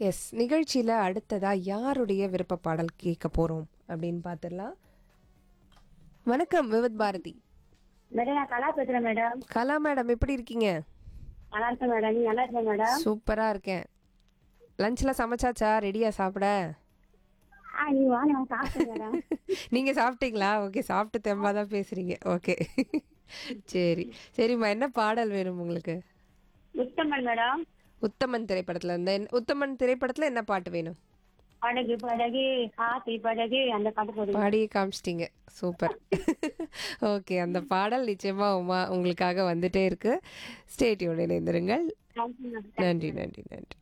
S நிகழ்ச்சியில் அடுத்ததாக யாருடைய விருப்ப பாடல் கேட்க போகிறோம் அப்படின்னு பார்த்துடலாம் வணக்கம் விவத் பாரதி மேடம் நான் கலா பேசுறேன் மேடம் கலா மேடம் எப்படி இருக்கீங்க நல்லா இருக்கேன் மேடம் நீ நல்லா இருக்கேன் மேடம் சூப்பராக இருக்கேன் லஞ்சில் சமைச்சாச்சா ரெடியா சாப்பிட ஆ நீ வா நான் சாப்பிட்டேன் மேடம் நீங்கள் சாப்பிட்டீங்களா ஓகே சாப்பிட்டு தெம்பாக தான் பேசுகிறீங்க ஓகே சரி சரிம்மா என்ன பாடல் வேணும் உங்களுக்கு உத்தமன் மேடம் உத்தமன் திரைப்படத்தில் இந்த உத்தமன் திரைப்படத்தில் என்ன பாட்டு வேணும் படகு படகு ஆத்தி படகு அந்த பாட்டு போடுங்க பாடியே காமிச்சிட்டீங்க சூப்பர் ஓகே அந்த பாடல் நிச்சயமா உமா உங்களுக்காக வந்துட்டே இருக்கு ஸ்டேட்டியோட இணைந்திருங்கள் தேங்க்யூ மேடம் நன்றி நன்றி நன்றி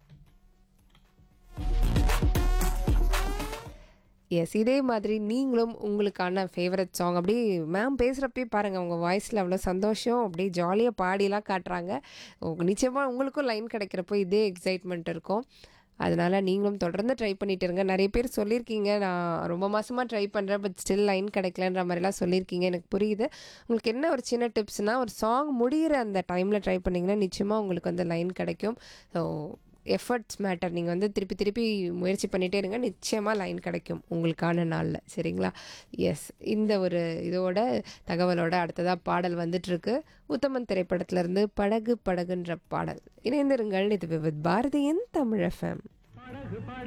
எஸ் இதே மாதிரி நீங்களும் உங்களுக்கான ஃபேவரட் சாங் அப்படியே மேம் பேசுகிறப்பே பாருங்கள் உங்கள் வாய்ஸில் அவ்வளோ சந்தோஷம் அப்படியே ஜாலியாக பாடிலாம் காட்டுறாங்க நிச்சயமாக உங்களுக்கும் லைன் கிடைக்கிறப்போ இதே எக்ஸைட்மெண்ட் இருக்கும் அதனால் நீங்களும் தொடர்ந்து ட்ரை பண்ணிட்டு இருங்க நிறைய பேர் சொல்லியிருக்கீங்க நான் ரொம்ப மாதமாக ட்ரை பண்ணுறேன் பட் ஸ்டில் லைன் கிடைக்கலன்ற மாதிரிலாம் சொல்லியிருக்கீங்க எனக்கு புரியுது உங்களுக்கு என்ன ஒரு சின்ன டிப்ஸ்னால் ஒரு சாங் முடிகிற அந்த டைமில் ட்ரை பண்ணிங்கன்னா நிச்சயமாக உங்களுக்கு வந்து லைன் கிடைக்கும் ஸோ எஃபர்ட்ஸ் மேட்டர் நீங்கள் வந்து திருப்பி திருப்பி முயற்சி பண்ணிகிட்டே இருங்க நிச்சயமாக லைன் கிடைக்கும் உங்களுக்கான நாளில் சரிங்களா எஸ் இந்த ஒரு இதோட தகவலோட அடுத்ததாக பாடல் வந்துட்டுருக்கு உத்தமன் திரைப்படத்திலிருந்து படகு படகுன்ற பாடல் இணைந்திருங்கள் இது வித் பாரதியின் தமிழ் எஃப்எம்